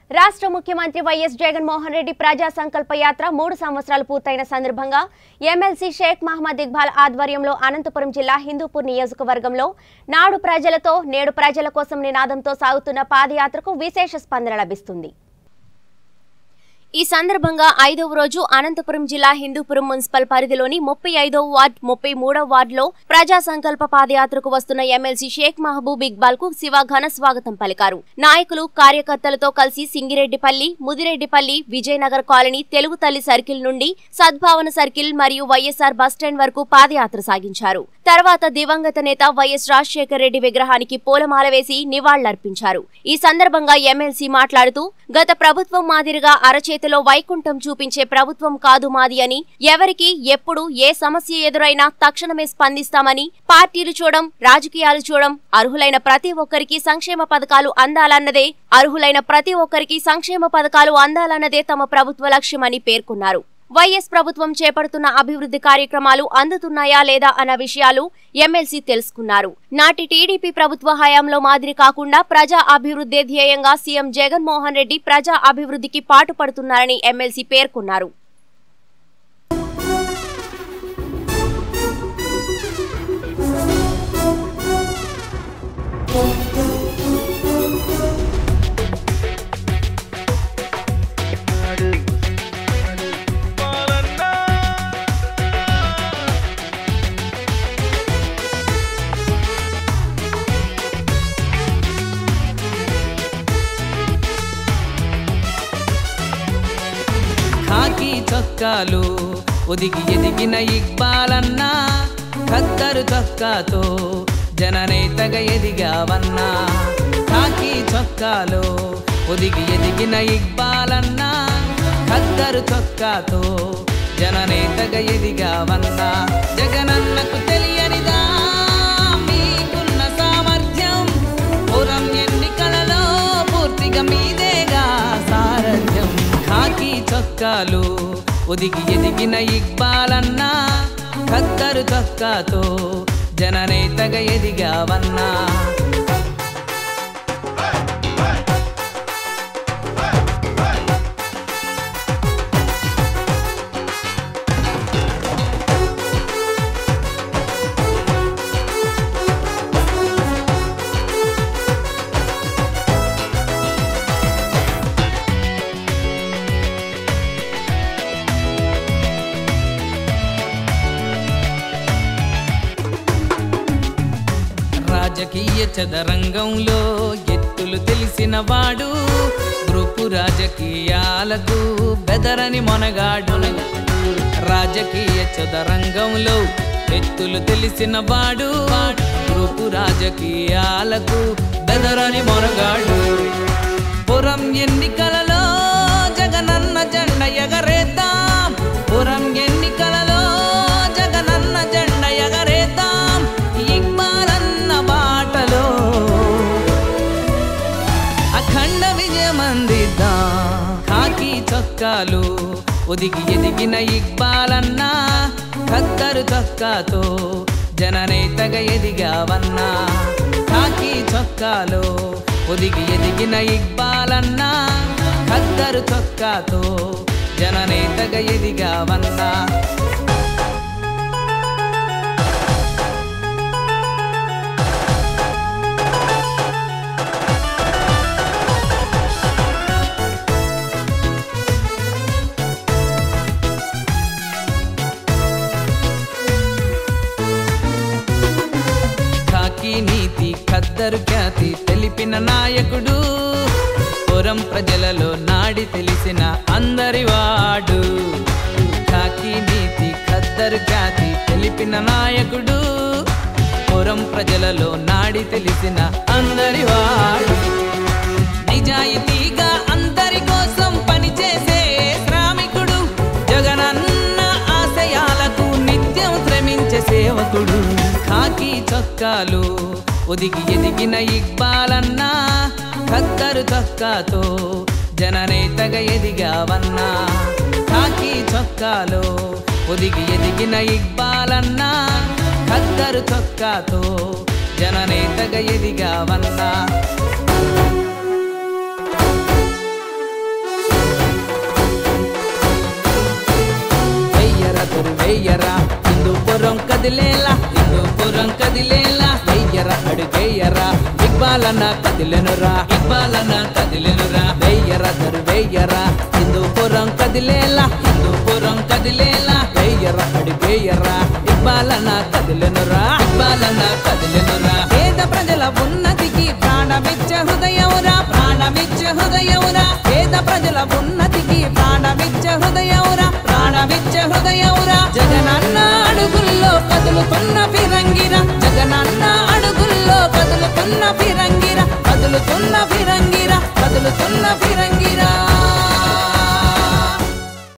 రాష్ట్ర ముఖ్యమంత్రి వైఎస్ జగన్మోహన్ రెడ్డి ప్రజా సంకల్ప యాత్ర మూడు సంవత్సరాలు పూర్తయిన సందర్భంగా ఎమ్మెల్సీ షేక్ మహమ్మద్ ఇక్బాల్ ఆధ్వర్యంలో అనంతపురం జిల్లా హిందూపూర్ నియోజకవర్గంలో నాడు ప్రజలతో నేడు ప్రజల కోసం నినాదంతో సాగుతున్న పాదయాత్రకు విశేష స్పందన లభిస్తుంది ఈ సందర్భంగా ఐదవ రోజు అనంతపురం జిల్లా హిందూపురం మున్సిపల్ పరిధిలోని ముప్పై ఐదవ వార్డ్ ముప్పై మూడవ వార్డులో ప్రజా సంకల్ప పాదయాత్రకు వస్తున్న ఎమ్మెల్సీ షేక్ మహబూబ్ ఇక్బాల్ కు శివ ఘన స్వాగతం పలికారు నాయకులు కార్యకర్తలతో కలిసి సింగిరెడ్డిపల్లి ముదిరెడ్డిపల్లి విజయనగర్ కాలనీ తెలుగు తల్లి సర్కిల్ నుండి సద్భావన సర్కిల్ మరియు వైఎస్ఆర్ బస్టాండ్ వరకు పాదయాత్ర సాగించారు తర్వాత దివంగత నేత వైఎస్ రాజశేఖర రెడ్డి విగ్రహానికి పూలమాల వేసి నివాళులర్పించారు ఈ సందర్భంగా ఎమ్మెల్సీ మాట్లాడుతూ గత ప్రభుత్వం మాదిరిగా అరచేతిలో వైకుంఠం చూపించే ప్రభుత్వం కాదు మాది అని ఎవరికి ఎప్పుడు ఏ సమస్య ఎదురైనా తక్షణమే స్పందిస్తామని పార్టీలు చూడం రాజకీయాలు చూడం అర్హులైన ప్రతి ఒక్కరికి సంక్షేమ పథకాలు అందాలన్నదే అర్హులైన ప్రతి ఒక్కరికి సంక్షేమ పథకాలు అందాలన్నదే తమ ప్రభుత్వ లక్ష్యమని పేర్కొన్నారు వైఎస్ ప్రభుత్వం చేపడుతున్న అభివృద్ధి కార్యక్రమాలు అందుతున్నాయా లేదా అన్న విషయాలు ఎమ్మెల్సీ తెలుసుకున్నారు నాటి టీడీపీ ప్రభుత్వ హయాంలో మాదిరి కాకుండా ప్రజా అభివృద్ధి ధ్యేయంగా సీఎం జగన్మోహన్ రెడ్డి ప్రజా అభివృద్ధికి పాటుపడుతున్నారని ఎమ్మెల్సీ పేర్కొన్నారు ఖాకీ చొక్కాలు ఒదిగి ఎదిగిన ఇక్బాలన్నా ఖద్దరు చొక్కాతో జననేతగా ఎదిగావన్నా ఖాకీ చొక్కాలు ఒదిగి ఎదిగిన ఇక్బాలన్నా ఖద్దరు చొక్కాతో జననేతగా ఎదిగావన్నా జగనన్నకు తెలియనిదా మీకున్న సామర్థ్యం పురం ఎన్నికలలో పూర్తిగా మీదేగా సారథ్యం ఖాకీ చొక్కాలు ఒదిగి ఎదిగిన ఇక్బాలన్నా ఖద్దరు చొక్కాతో జననేతగా ఎదిగావన్నా రాజకీయ చదరంగంలో ఎత్తులు తెలిసిన వాడు గ్రూపు రాజకీయాలకు బెదరని మొనగాడు రాజకీయ చదరంగంలో ఎత్తులు తెలిసిన వాడు గ్రూపు రాజకీయాలకు బెదరని మొనగాడు పురం ఎన్నికలలో జగనన్న జెండ ఎగరేద్దాం పురం ఎన్నికలలో జగనన్న జెండ ఎగరేద్దాం ఇక్బాలన్న బాటలో అఖండ విజయం అందిద్దాం ఖాకీ చొక్కాలు ఒదిగి ఎదిగిన ఇక్బాలన్నా ఖద్దరు చొక్కాతో జననేతగా ఎదిగావన్నా ఖాకీ చొక్కాలు ఒదిగి ఎదిగిన ఇక్బాలన్నా ఖద్దరు చొక్కాతో జననేతగా ఎదిగావన్నా కాకి నీతి ఖద్దరు ఖ్యాతి తెలిపిన నాయకుడు పురం ప్రజలలో నాడి తెలిసిన అందరివాడు కాకి నీతి ఖద్దరు ఖ్యాతి తెలిపిన నాయకుడు పురం ప్రజలలో నాడి తెలిసిన అందరివాడు నిజాయితీగా అందరి కోసం పనిచేసే శ్రామికుడు జగనన్న ఆశయాలకు నిత్యం శ్రమించే సేవకుడు ఖాకీ చొక్కాలు ఒదిగి ఎదిగిన ఇక్బాలన్నా ఖద్దరు చొక్కాతో జననేతగా ఎదిగావన్నా ఖాకీ చొక్కాలు ఒదిగి ఎదిగిన ఇక్బాలన్నా ఖద్దరు చొక్కాతో జననేతగా ఎదిగావన్నా కదిలేలా హిందూపురం కదిలేలా వెయ్యర అడుగేయరా ఇబ్బాలన కదిలెనురా ఇబ్బాలన కదిలెనురా వెయ్యర దరు వెయ్యరా హిందూపురం కదిలేలా హిందూపురం కదిలేలా వెయ్యర అడుగేయరా ఇబ్బాలన కదిలెనురా ఇబ్బాలన కదిలెనురా పేద ప్రజల ఉన్నతికి ప్రాణమిచ్చ హృదయమురా ప్రాణమిచ్చ హృదయమురా పేద ప్రజల ఉన్నతికి ప్రాణమిచ్చ హృదయమురా ప్రాణమిచ్చ హృదయమురా జగనన్న అడుగుల్లో కదులుతున్న ఫిరంగిరా జగనన్న అడుగుల్లో కదులుతున్న ఫిరంగిరా కదులుతున్న ఫిరంగిరా కదులుతున్న